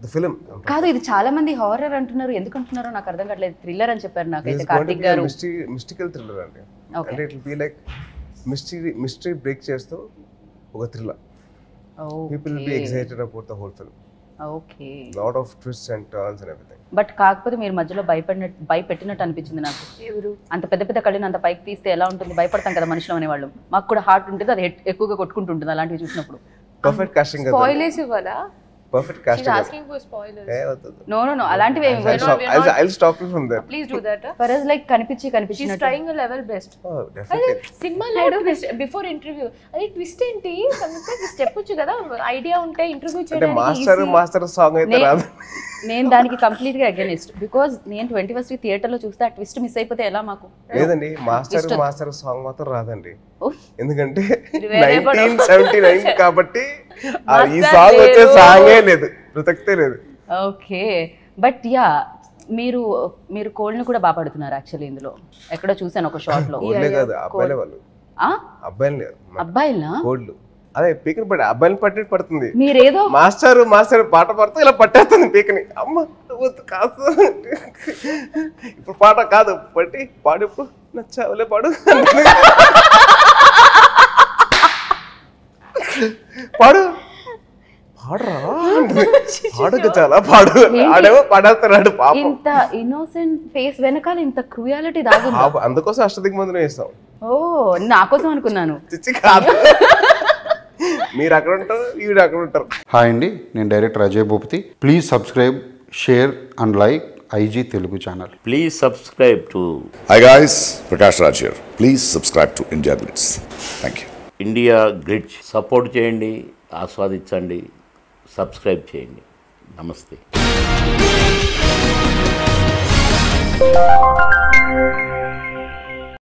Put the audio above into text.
The film కాదు ఇది చాలా మంది హారర్ అంటున్నారు ఎందుకు అంటున్నారో నాకు అర్థం కావట్లేదు థ్రిల్లర్ అని చెప్పారు నాకైతే కార్తిక్ గారు మిస్టరీ మిస్టికల్ థ్రిల్లర్ అండి Okay. అంటే it be like mystery mystery break చేస్తూ ఒక thriller people be excited about the whole film okay lot of twist and turns and everything but కాకపోతే మీరు మధ్యలో భయపడినట్టు భయపెట్టినట్టు అనిపించింది నాకు ఎవరు అంత పెద్ద పెద్ద కళ్ళని అంత పైకి తీస్తే ఎలా ఉంటుంది భయపడతాం కదా మనుషులు అనేవాళ్ళు మాకు కూడా హార్ట్ ఉంటుంది అది ఎట్- ఎక్కువగా కొట్టుకుంటుంటుంది అలాంటివి చూసినప్పుడు పర్ఫెక్ట్ కాస్టింగ్ కదా స్పాయిలర్స్ ఇవ్వాలా perfect she's casting asking for spoilers no no no అలాంటివి ఏమి I stop you from that please do that for like కనిపించి షీస్ కనిపించినట్టు ట్రైయింగ్ అ లెవెల్ బెస్ట్ అదే డెఫినెట్లీ సినిమాలో ట్విస్ట్ బిఫోర్ ఇంటర్వ్యూ అదే twist ఏంటి సంగతి ట్విస్ట్ చెప్పొచ్చు కదా ఐడియా ఉంటే ఇంటర్వ్యూ అంటే చేయడానికి మాస్టర్ easy. మాస్టర్ సాంగ్ అయితే నే- రాదు నేను దానికి కంప్లీట్ గా అగేనిస్ట్ బికాజ్ నేను ట్వంటీ ఫస్ట్ థియేటర్ లో చూస్తే ఆ ట్విస్ట్ మిస్ అయిపోతే ఎలా మాకు లేదండి మాస్టర్ Twist. మాస్టర్ సాంగ్ మాత్రం రాదండి Oh. ఎందుకంటే ఇది వేరే పడం. నైన్టీన్ సెవెంటీ నైన్ కాబట్టి ఆ ఈ Master సాంగ్ వచ్చే లేదు. సాంగే లేదు ప్రసక్తే లేదు ఓకే బట్ యా మీరు మీరు కోల్డ్ని కూడా బాగా పడుతున్నారు యాక్చువల్లీ ఇందులో ఎక్కడో చూసాను ఒక షార్ట్ లో కోడ్లే కాదు అబ్బాయిలే వాళ్ళు ఆ? అబ్బాయిలు లేరు అబ్బాయిలా కోడ్లు అదే పీకని పడి అబ్బాయిని పట్టి పడుతుంది మీరేదో మాస్టర్ మాస్టర్ పాట పాడుతూ ఇలా పట్టేస్తుంది పీకని అమ్మ వద్దు కాదు ఇప్పుడు పాట కాదు పట్టి పాడు ఇప్పుడు నచ్చావులే పాడు పాడు పాడరా పాడుక చాలా పాడు ఆడేమో పాడేస్తున్నాడు పాపం ఇంత ఇన్నోసెంట్ ఫేస్ వెనకాల ఇంత క్రూయాలిటీ దాగుంది పాపం. అందుకోసం అష్టదిగ్మందులు వేస్తాం ఓ నా కోసం అనుకున్నాను చిచ్చి కాదు మీరు అక్కడ ఉంటారు ఈవిడ అక్కడ ఉంటారు హాయ్ అండి నేను director Ajay Bhupathi please subscribe share and like IG Telugu channel Please subscribe to Hi guys, Prakash Raj here. Please subscribe to India Blitz. Thank you. India Glitz support చేయండి ఆస్వాదించండి సబ్స్క్రైబ్ చేయండి నమస్తే